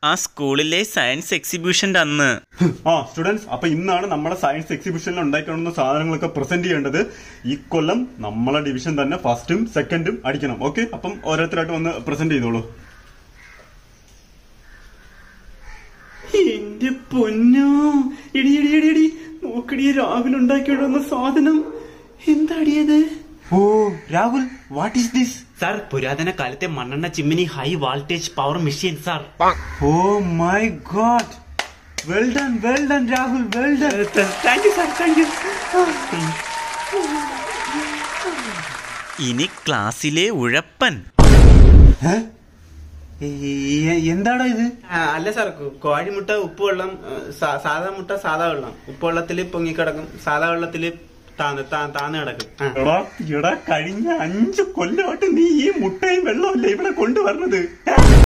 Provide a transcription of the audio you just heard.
ആ സ്കൂളിലെ സയൻസ് എക്സിബിഷന്റെ അന്ന് ആ സ്റ്റുഡൻസ് അപ്പൊ ഇന്നാണ് നമ്മളെ സയൻസ് എക്സിബിഷനിൽ ഉണ്ടായിക്കൊണ്ടുന്ന സാധനങ്ങളൊക്കെ പ്രസന്റ് ചെയ്യേണ്ടത് ഈ കൊല്ലം നമ്മളെ ഡിവിഷൻ തന്നെ ഫസ്റ്റും സെക്കൻഡും അടിക്കണം ഓക്കെ അപ്പം ഓരോരുത്തരായിട്ട് വന്ന് പ്രസന്റ് ചെയ്തോളൂ എന്റെ പൊന്നോ ഇടി ഇടി ഇടി ഇടി നോക്കടി രാവിലെ ഉണ്ടാക്കിയോണ്ടുന്ന സാധനം എന്താടിയത് oh Rahul what is this sir പുരാതന കാലത്തെ മണ്ണെണ്ണ ചിമ്മിനി high voltage power machine sir oh my god well done well done Rahul well done thank you sir thank you ഇനി ക്ലാസ്സിലെ ഉഴപ്പൻ എന്താടോ ഇത് അല്ല സാർ കോഴിമുട്ട ഉപ്പുവെള്ളം സാ- സാധാ മുട്ട സാധാ വെള്ളം ഉപ്പുവെള്ളത്തിൽ പൊങ്ങിക്കിടക്കും സാധാ വെള്ളത്തിൽ താന്ന് താ- താന്ന് കിടക്കും ആ. എടാ എടാ കഴിഞ്ഞ അഞ്ചു കൊല്ലമായിട്ട് നീ ഈ മുട്ടയും വെള്ളമല്ലേ ഇവിടെ കൊണ്ടുവരണത്